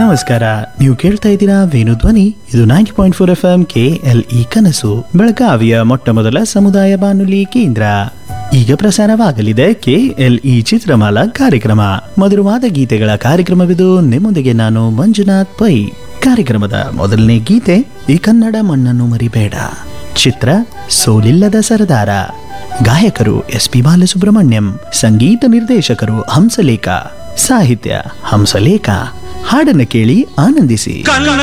ನಮಸ್ಕಾರ ನೀವು ಕೇಳ್ತಾ ಇದ್ದೀರಾ ವೇಣು ಧ್ವನಿ ಇದು ninety point four F M K L E ಕನಸು ಬೆಳಗಾವಿಯ ಮೊಟ್ಟ ಮೊದಲ ಸಮುದಾಯ ಬಾನುಲಿ ಕೇಂದ್ರ ಈಗ ಪ್ರಸಾರವಾಗಲಿದೆ ಕೆ ಎಲ್ ಇ ಚಿತ್ರಮಾಲಾ ಕಾರ್ಯಕ್ರಮ ಮಧುರವಾದ ಗೀತೆಗಳ ಕಾರ್ಯಕ್ರಮವಿದು ನಿಮ್ಮೊಂದಿಗೆ ನಾನು ಮಂಜುನಾಥ್ ಪೈ ಕಾರ್ಯಕ್ರಮದ ಮೊದಲನೇ ಗೀತೆ ಈ ಕನ್ನಡ ಮಣ್ಣನ್ನು ಮರಿಬೇಡ ಚಿತ್ರ ಸೋಲಿಲ್ಲದ ಸರದಾರ ಗಾಯಕರು ಎಸ್ ಪಿ ಬಾಲಸುಬ್ರಹ್ಮಣ್ಯಂ ಸಂಗೀತ ನಿರ್ದೇಶಕರು ಹಂಸಲೇಖ ಸಾಹಿತ್ಯ ಹಂಸಲೇಖ ಹಾಡನ್ನು ಕೇಳಿ ಆನಂದಿಸಿ